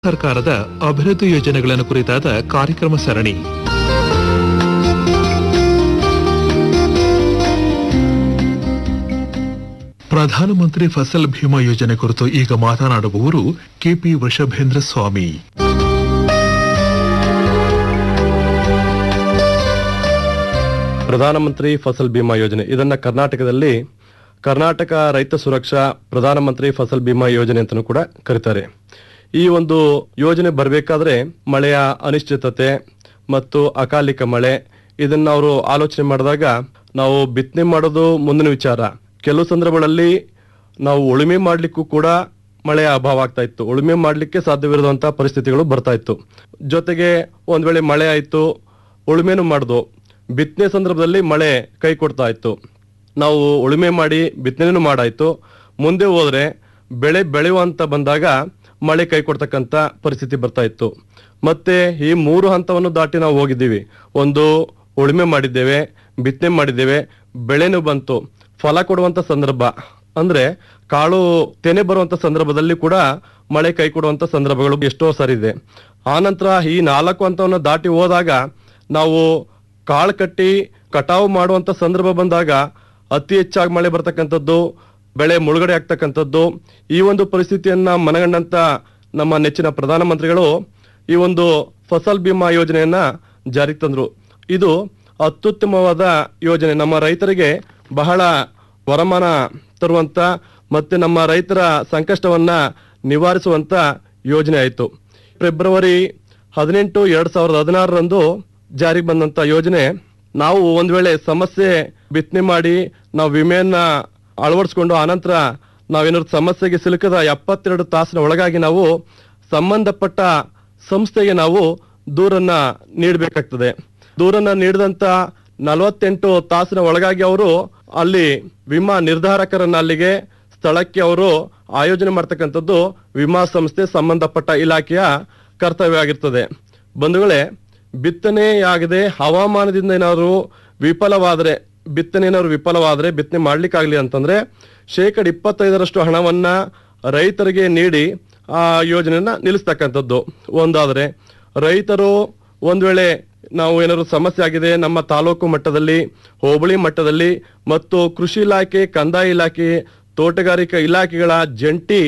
ಸರ್ಕಾರದ ಅಭಿವೃದ್ಧಿ ಯೋಜನೆಗಳನ್ನು ಕುರಿತಾದ ಕಾರ್ಯಕ್ರಮ ಸರಣಿ ಪ್ರಧಾನಮಂತ್ರಿ ಫಸಲ್ ಭೀಮಾ ಯೋಜನೆ ಕುರಿತು ಈಗ ಮಾತನಾಡುವವರು ಕೆಪಿ ವೃಷಭೇಂದ್ರ ಸ್ವಾಮಿ ಪ್ರಧಾನಮಂತ್ರಿ ಫಸಲ್ ಬಿಮಾ ಯೋಜನೆ ಇದನ್ನ ಕರ್ನಾಟಕದಲ್ಲಿ ಕರ್ನಾಟಕ ರೈತ ಸುರಕ್ಷಾ ಪ್ರಧಾನಮಂತ್ರಿ ಫಸಲ್ ಬಿಮಾ ಯೋಜನೆ ಅಂತಲೂ ಕೂಡ ಕರೀತಾರೆ ಈ ಒಂದು ಯೋಜನೆ ಬರಬೇಕಾದ್ರೆ ಮಳೆಯ ಅನಿಶ್ಚಿತತೆ ಮತ್ತು ಅಕಾಲಿಕ ಮಳೆ ಇದನ್ನ ಅವರು ಆಲೋಚನೆ ಮಾಡಿದಾಗ ನಾವು ಬಿತ್ತನೆ ಮಾಡೋದು ಮುಂದಿನ ವಿಚಾರ ಕೆಲವು ಸಂದರ್ಭಗಳಲ್ಲಿ ನಾವು ಉಳುಮೆ ಮಾಡ್ಲಿಕ್ಕೂ ಕೂಡ ಮಳೆಯ ಅಭಾವ ಆಗ್ತಾ ಇತ್ತು ಉಳುಮೆ ಮಾಡ್ಲಿಕ್ಕೆ ಸಾಧ್ಯವಿರುವಂತಹ ಪರಿಸ್ಥಿತಿಗಳು ಬರ್ತಾ ಇತ್ತು ಜೊತೆಗೆ ಒಂದ್ ವೇಳೆ ಮಳೆ ಆಯ್ತು ಉಳುಮೆನೂ ಮಾಡ್ದು ಬಿತ್ತನೆ ಸಂದರ್ಭದಲ್ಲಿ ಮಳೆ ಕೈ ಕೊಡ್ತಾ ಇತ್ತು ನಾವು ಉಳುಮೆ ಮಾಡಿ ಬಿತ್ತನೆನೂ ಮಾಡಾಯ್ತು ಮುಂದೆ ಹೋದ್ರೆ ಬೆಳೆ ಬೆಳೆಯುವಂತ ಬಂದಾಗ ಮಳೆ ಕೈ ಕೊಡ್ತಕ್ಕಂತ ಪರಿಸ್ಥಿತಿ ಬರ್ತಾ ಇತ್ತು ಮತ್ತೆ ಈ ಮೂರು ಹಂತವನ್ನು ದಾಟಿ ನಾವು ಹೋಗಿದ್ದೀವಿ ಒಂದು ಉಳುಮೆ ಮಾಡಿದ್ದೇವೆ ಬಿತ್ತನೆ ಮಾಡಿದ್ದೇವೆ ಬೆಳೆನೂ ಬಂತು ಫಲ ಕೊಡುವಂತ ಸಂದರ್ಭ ಅಂದ್ರೆ ಕಾಳು ತೆನೆ ಬರುವಂತ ಸಂದರ್ಭದಲ್ಲಿ ಕೂಡ ಮಳೆ ಕೈ ಕೊಡುವಂತ ಸಂದರ್ಭಗಳು ಎಷ್ಟೋ ಸರಿ ಇದೆ ಆನಂತರ ಈ ನಾಲ್ಕು ಹಂತವನ್ನು ದಾಟಿ ಹೋದಾಗ ನಾವು ಕಾಳು ಕಟ್ಟಿ ಕಟಾವು ಮಾಡುವಂತ ಸಂದರ್ಭ ಬಂದಾಗ ಅತಿ ಹೆಚ್ಚಾಗಿ ಮಳೆ ಬರ್ತಕ್ಕಂಥದ್ದು ಬೆಳೆ ಮುಳುಗಡೆ ಆಗ್ತಕ್ಕಂಥದ್ದು ಈ ಒಂದು ಪರಿಸ್ಥಿತಿಯನ್ನ ಮನಗಂಡಂತ ನಮ್ಮ ನೆಚ್ಚಿನ ಪ್ರಧಾನಮಂತ್ರಿಗಳು ಈ ಒಂದು ಫಸಲ್ ಬಿಮಾ ಯೋಜನೆಯನ್ನ ಜಾರಿಗೆ ತಂದ್ರು ಇದು ಅತ್ಯುತ್ತಮವಾದ ಯೋಜನೆ ನಮ್ಮ ರೈತರಿಗೆ ಬಹಳ ವರಮಾನ ತರುವಂತ ಮತ್ತೆ ನಮ್ಮ ರೈತರ ಸಂಕಷ್ಟವನ್ನ ನಿವಾರಿಸುವಂತ ಯೋಜನೆ ಆಯಿತು ಫೆಬ್ರವರಿ ಹದಿನೆಂಟು ಎರಡ್ ಸಾವಿರದ ಹದಿನಾರರಂದು ಜಾರಿಗೆ ಬಂದಂತ ಯೋಜನೆ ನಾವು ಒಂದ್ ವೇಳೆ ಸಮಸ್ಯೆ ಬಿತ್ತನೆ ಮಾಡಿ ನಾವು ವಿಮೆಯನ್ನ ಅಳವಡಿಸ್ಕೊಂಡು ಆನಂತರ ನಾವೇನಾದ್ರು ಸಮಸ್ಯೆಗೆ ಸಿಲುಕದ ಎಪ್ಪತ್ತೆರಡು ತಾಸಿನ ಒಳಗಾಗಿ ನಾವು ಸಂಬಂಧಪಟ್ಟ ಸಂಸ್ಥೆಗೆ ನಾವು ದೂರನ್ನ ನೀಡಬೇಕಾಗ್ತದೆ ದೂರನ್ನ ನೀಡಿದಂತ ನಲವತ್ತೆಂಟು ತಾಸಿನ ಒಳಗಾಗಿ ಅವರು ಅಲ್ಲಿ ವಿಮಾ ನಿರ್ಧಾರಕರನ್ನ ಅಲ್ಲಿಗೆ ಸ್ಥಳಕ್ಕೆ ಅವರು ಆಯೋಜನೆ ಮಾಡ್ತಕ್ಕಂಥದ್ದು ವಿಮಾ ಸಂಸ್ಥೆ ಸಂಬಂಧಪಟ್ಟ ಇಲಾಖೆಯ ಕರ್ತವ್ಯ ಆಗಿರ್ತದೆ ಬಂಧುಗಳೇ ಬಿತ್ತನೆಯಾಗದೆ ಹವಾಮಾನದಿಂದ ಏನಾದ್ರು ವಿಫಲವಾದರೆ ಬಿತ್ತನೆ ಏನಾದ್ರು ವಿಫಲವಾದರೆ ಬಿತ್ತನೆ ಮಾಡ್ಲಿಕ್ಕಾಗ್ಲಿ ಅಂತಂದ್ರೆ ಶೇಕಡ ಇಪ್ಪತ್ತೈದರಷ್ಟು ಹಣವನ್ನ ರೈತರಿಗೆ ನೀಡಿ ಆ ಯೋಜನೆಯನ್ನ ನಿಲ್ಲಿಸ್ತಕ್ಕಂಥದ್ದು ಒಂದಾದ್ರೆ ರೈತರು ಒಂದ್ ವೇಳೆ ನಾವು ಏನಾದ್ರು ಸಮಸ್ಯೆ ಆಗಿದೆ ನಮ್ಮ ತಾಲೂಕು ಮಟ್ಟದಲ್ಲಿ ಹೋಬಳಿ ಮಟ್ಟದಲ್ಲಿ ಮತ್ತು ಕೃಷಿ ಇಲಾಖೆ ಕಂದಾಯ ಇಲಾಖೆ ತೋಟಗಾರಿಕಾ ಇಲಾಖೆಗಳ ಜಂಟಿ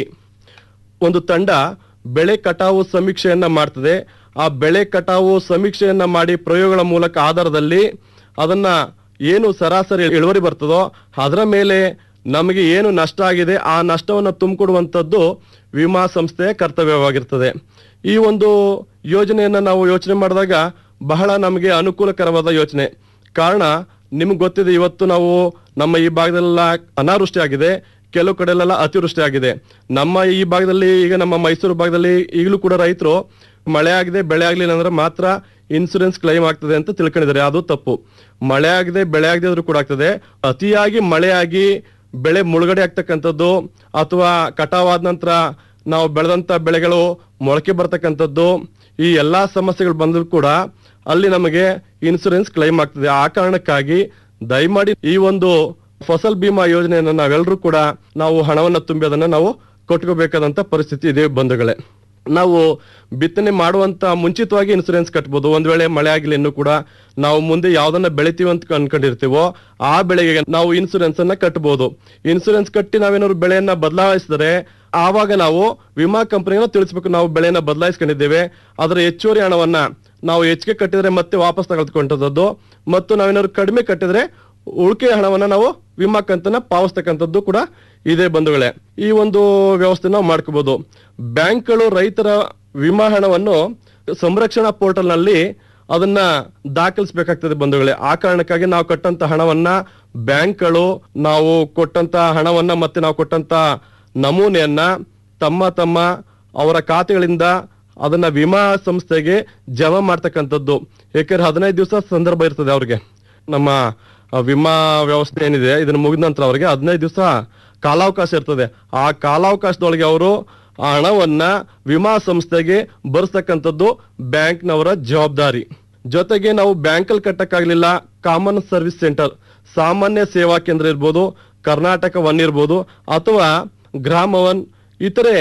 ಒಂದು ತಂಡ ಬೆಳೆ ಕಟಾವು ಸಮೀಕ್ಷೆಯನ್ನ ಮಾಡ್ತದೆ ಆ ಬೆಳೆ ಕಟಾವು ಸಮೀಕ್ಷೆಯನ್ನ ಮಾಡಿ ಪ್ರಯೋಗಗಳ ಮೂಲಕ ಆಧಾರದಲ್ಲಿ ಅದನ್ನ ಏನು ಸರಾಸರಿ ಇಳುವರಿ ಬರ್ತದೋ ಅದರ ಮೇಲೆ ನಮಗೆ ಏನು ನಷ್ಟ ಆಗಿದೆ ಆ ನಷ್ಟವನ್ನು ತುಂಬಿಕೊಡುವಂಥದ್ದು ವಿಮಾ ಸಂಸ್ಥೆಯ ಕರ್ತವ್ಯವಾಗಿರ್ತದೆ ಈ ಒಂದು ಯೋಜನೆಯನ್ನ ನಾವು ಯೋಚನೆ ಮಾಡಿದಾಗ ಬಹಳ ನಮಗೆ ಅನುಕೂಲಕರವಾದ ಯೋಚನೆ ಕಾರಣ ನಿಮ್ಗೆ ಗೊತ್ತಿದೆ ಇವತ್ತು ನಾವು ನಮ್ಮ ಈ ಭಾಗದಲ್ಲೆಲ್ಲ ಅನಾವೃಷ್ಟಿ ಆಗಿದೆ ಕೆಲವು ಕಡೆಲೆಲ್ಲ ಅತಿವೃಷ್ಟಿ ಆಗಿದೆ ನಮ್ಮ ಈ ಭಾಗದಲ್ಲಿ ಈಗ ನಮ್ಮ ಮೈಸೂರು ಭಾಗದಲ್ಲಿ ಈಗಲೂ ಕೂಡ ರೈತರು ಮಳೆ ಆಗಿದೆ ಬೆಳೆ ಆಗ್ಲಿಲ್ಲ ಅಂದ್ರೆ ಮಾತ್ರ ಇನ್ಸೂರೆನ್ಸ್ ಕ್ಲೈಮ್ ಆಗ್ತದೆ ಅಂತ ತಿಳ್ಕೊಂಡಿದ್ದಾರೆ ಅದು ತಪ್ಪು ಮಳೆ ಆಗದೆ ಬೆಳೆ ಆಗದೆ ಆದ್ರೂ ಕೂಡ ಆಗ್ತದೆ ಅತಿಯಾಗಿ ಮಳೆಯಾಗಿ ಬೆಳೆ ಮುಳುಗಡೆ ಆಗ್ತಕ್ಕಂಥದ್ದು ಅಥವಾ ಕಟಾವಾದ ನಂತರ ನಾವು ಬೆಳೆದಂತ ಬೆಳೆಗಳು ಮೊಳಕೆ ಬರ್ತಕ್ಕಂಥದ್ದು ಈ ಎಲ್ಲಾ ಸಮಸ್ಯೆಗಳು ಬಂದರೂ ಕೂಡ ಅಲ್ಲಿ ನಮಗೆ ಇನ್ಸೂರೆನ್ಸ್ ಕ್ಲೈಮ್ ಆಗ್ತದೆ ಆ ಕಾರಣಕ್ಕಾಗಿ ದಯಮಾಡಿ ಈ ಒಂದು ಫಸಲ್ ಬಿಮಾ ಯೋಜನೆಯನ್ನ ನಾವೆಲ್ಲರೂ ಕೂಡ ನಾವು ಹಣವನ್ನ ತುಂಬಿ ಅದನ್ನ ನಾವು ಕೊಟ್ಕೋಬೇಕಾದಂತ ಪರಿಸ್ಥಿತಿ ಇದೆ ಬಂಧುಗಳೇ ನಾವು ಬಿತ್ತನೆ ಮಾಡುವಂತ ಮುಂಚಿತವಾಗಿ ಇನ್ಸೂರೆನ್ಸ್ ಕಟ್ಬೋದು ಒಂದ್ ವೇಳೆ ಮಳೆ ಆಗಿಲ್ಲ ಇನ್ನೂ ಕೂಡ ನಾವು ಮುಂದೆ ಯಾವ್ದನ್ನ ಬೆಳಿತೀವಿ ಅಂತ ಅನ್ಕೊಂಡಿರ್ತೀವೋ ಆ ಬೆಳೆಗೆ ನಾವು ಇನ್ಸೂರೆನ್ಸ್ ಅನ್ನ ಕಟ್ಬೋದು ಇನ್ಸೂರೆನ್ಸ್ ಕಟ್ಟಿ ನಾವೇನಾದ್ರು ಬೆಳೆಯನ್ನ ಬದಲಾಯಿಸಿದರೆ ಆವಾಗ ನಾವು ವಿಮಾ ಕಂಪನಿನ ತಿಳಿಸ್ಬೇಕು ನಾವು ಬೆಳೆಯನ್ನ ಬದಲಾಯಿಸ್ಕೊಂಡಿದ್ದೇವೆ ಅದರ ಹೆಚ್ಚುವರಿ ಹಣವನ್ನ ನಾವು ಹೆಚ್ಚಿಗೆ ಕಟ್ಟಿದ್ರೆ ಮತ್ತೆ ವಾಪಸ್ ತಗೊಳ್ತಕ್ಕಂಥದ್ದು ಮತ್ತು ನಾವೇನಾದ್ರು ಕಡಿಮೆ ಕಟ್ಟಿದ್ರೆ ಉಳಿಕೆ ಹಣವನ್ನ ನಾವು ವಿಮಾ ಕಂತನ್ನ ಪಾವಸ್ತಕ್ಕಂಥದ್ದು ಕೂಡ ಇದೆ ಬಂಧುಗಳೇ ಈ ಒಂದು ವ್ಯವಸ್ಥೆ ನಾವು ಮಾಡ್ಕೋಬಹುದು ಬ್ಯಾಂಕ್ಗಳು ರೈತರ ವಿಮಾ ಹಣವನ್ನು ಸಂರಕ್ಷಣಾ ಪೋರ್ಟಲ್ ನಲ್ಲಿ ಅದನ್ನ ದಾಖಲಿಸಬೇಕಾಗ್ತದೆ ಬಂಧುಗಳೇ ಆ ಕಾರಣಕ್ಕಾಗಿ ನಾವು ಕಟ್ಟಂತ ಹಣವನ್ನ ಬ್ಯಾಂಕ್ಗಳು ನಾವು ಕೊಟ್ಟಂತ ಹಣವನ್ನ ಮತ್ತೆ ನಾವು ಕೊಟ್ಟಂತ ನಮೂನೆಯನ್ನ ತಮ್ಮ ತಮ್ಮ ಅವರ ಖಾತೆಗಳಿಂದ ಅದನ್ನ ವಿಮಾ ಸಂಸ್ಥೆಗೆ ಜಮಾ ಮಾಡ್ತಕ್ಕಂಥದ್ದು ಯಾಕಂದ್ರೆ ಹದಿನೈದು ದಿವಸ ಸಂದರ್ಭ ಇರ್ತದೆ ಅವ್ರಿಗೆ ನಮ್ಮ ಆ, ವಿಮಾ ವ್ಯವಸ್ಥೆ ಏನಿದೆ ಇದನ್ನ ಮುಗಿದ ನಂತರ ಅವರಿಗೆ ಹದಿನೈದು ದಿವಸ ಕಾಲಾವಕಾಶ ಇರ್ತದೆ ಆ ಕಾಲಾವಕಾಶದೊಳಗೆ ಅವರು ಆ ಹಣವನ್ನ ವಿಮಾ ಸಂಸ್ಥೆಗೆ ಬರ್ಸ್ತಕ್ಕಂಥದ್ದು ಬ್ಯಾಂಕ್ನವರ ಜವಾಬ್ದಾರಿ ಜೊತೆಗೆ ನಾವು ಬ್ಯಾಂಕಲ್ಲಿ ಕಟ್ಟಕ್ಕಾಗ್ಲಿಲ್ಲ ಕಾಮನ್ ಸರ್ವಿಸ್ ಸೆಂಟರ್ ಸಾಮಾನ್ಯ ಸೇವಾ ಕೇಂದ್ರ ಇರ್ಬೋದು ಕರ್ನಾಟಕ ಒನ್ ಇರ್ಬೋದು ಅಥವಾ ಗ್ರಾಮ ಒನ್ ಇತರೆ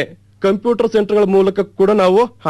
ಕಂಪ್ಯೂಟರ್ ಸೆಂಟರ್ಗಳ ಮೂಲಕ ಕೂಡ ನಾವು